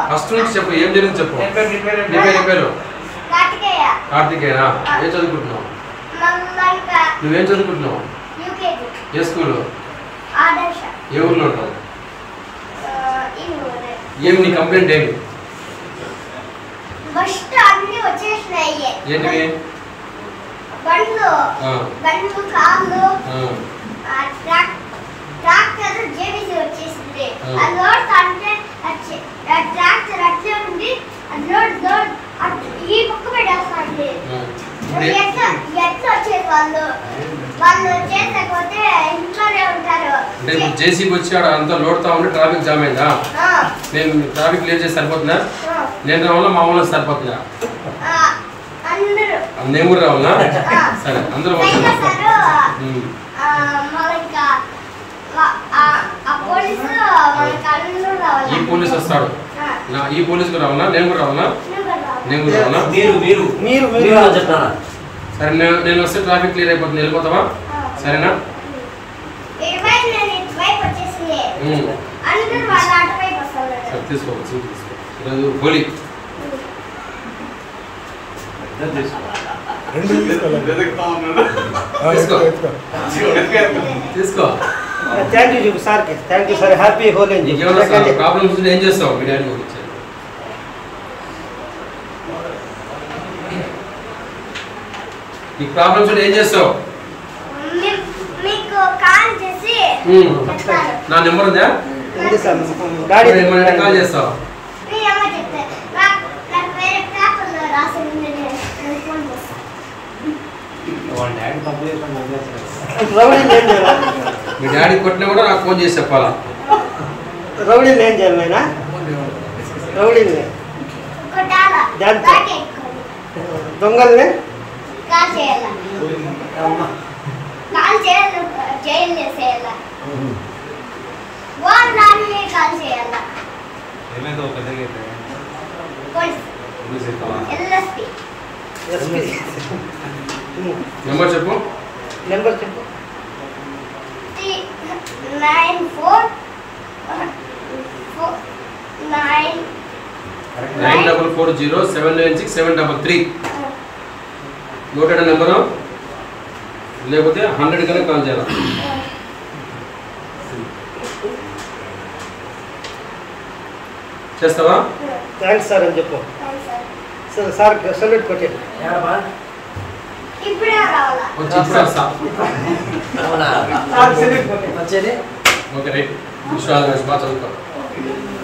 First నుంచి చెప్పు ఏం జరిగింది చెప్పు నీ పేరు నీ పేరు నీ పేరు నీ పేరు కార్తికేయ కార్తికేయనా ఏం చదువుకుంటున్నావు మమ్మల్క నువ్వేం చదువుకుంటున్నావు యూకేజీ ఏ స్కూల్ ఆదర్శ ఏ ఊర్లో ఉంటావు ఆ, ఈ ఊరే ఏమి నీ కంప్లైంట్ ఏమి ఫస్ట్ అన్ని వచ్చేసినాయి ఏంటివి బండ్లు ఆ, బండ్లు కార్లు ఆ, ఆ, ట్రాక్ ట్రాక్టర్ జేబీసీ వచ్చేసింది ఆ. ఆ లోడ్ అంటే వచ్చి- ఆ ట్రాక్టర్ అట్లే ఉంది ఆ లోడ్ లోడ్ అట్- ఈ పక్క పెట్టేస్తాండి ఆ. ఎట్లా ఎట్లా వచ్చేది వాళ్ళు వాళ్ళు చేసకపోతే ఇంట్లోనే ఉంటారు అంటే ఇప్పుడు జేసీబీ వచ్చి ఆడ అంతా లోడ్తా ఉంటే ట్రాఫిక్ జామ్ అయిందా ఆ, నేను ట్రాఫిక్ క్లియర్ చేసి సరిపోతుందా ఆ, నేను రావాలా మా ఊళ్ళో సరిపోతుందా ఆ, అందరూ నేను కూడా రావాలా ఆ. సరే అందరూ పైగా వచ్చేస్తారు సారు ఉమ్. ఆ, మనకి ఆ- ఆ- ఆ పోలీసు మనకి అందరూ రావాలి ఈ పోలీస్ వస్తాడు ఆ, నా ఈ పోలీస్ కూడా రావాలా నేను కూడా రావాలా నువ్వు కూడా రావాలి. నేను కూడా రావాలా మీరు మీరు మీరు మీరు మీరు అని చెప్తారా సరే నేను నేను వస్తే ట్రాఫిక్ క్లియర్ అయిపోతుంది వెళ్ళిపోతావా ఆ. సరేనా ఇటువైపు నేను ఇటువైపు వచ్చేసింది ఉమ్. అందరూ వాళ్ళ అటువైపు వస్తున్నారు సరే తీసుకో సీట్ తీసుకో ఈరోజు హోలీ రెండు తీసుకోవాలి ఆ, తీసుకో. ఎత్తుకో, ఎత్తుకో. తీసుకో థ్యాంక్ యూ చెప్పు సార్కి thank you sir happy Holi అని చెప్పు ఇంకేమైనా సెకండ్ ప్రాబ్లమ్స్ ఉంటే ఏం చేస్తావు మీ డాడీ గురించి నీకు ప్రాబ్లమ్స్ ఉంటే ఏం చేస్తావు మీ- మీకు కాల్ చేసి ఉమ్. చెప్తారు నా నెంబర్ ఉందా ఉంది సార్ డాడీ ఏమైనా కాల్ చేస్తావు మీ అమ్మ చెప్తే నాకు నాకు వేరే పేపర్లో రాసి ఉంది నేను నేను ఫోన్ చేస్తాను వాళ్ళ డాడీ తప్పు చేస్తాను రౌడీని ఏం చేయాలి మీ డాడీ కొట్టినా కూడా నాకు ఫోన్ చేసి చెప్పాలా రౌడీని ఏం చేయాలి నాయనా రౌడీని కొట్టాల దాంతో. దాకే ఎక్కువ దొంగల్ని కాల్ చేయాల కాల్ చేయాలి జైలు చేసేయాల వాళ్ళని కాల్ చేయాల ఏమైందో పెద్దగా అయితే పోలీస్ ఎల్ఎస్పి ఎస్పీ నెంబర్ చెప్పు నెంబర్ చెప్పు nine four nine nine double four zero seven nine six seven double three noted number లేకపోతే హండ్రెడ్ కన్నా కాల్ చేయాలి చేస్తావా థ్యాంక్స్ సార్ అని చెప్పు సార్ సార్ సల్యూట్ కొట్టండి ఇప్పుడే రావాలా వచ్చి ఇప్పుడు వస్తా అవునా సార్ సల్యూట్ కొట్టండి వచ్చేది ఓకే రైట్ విశ్వాసం బాగా చదువుతాం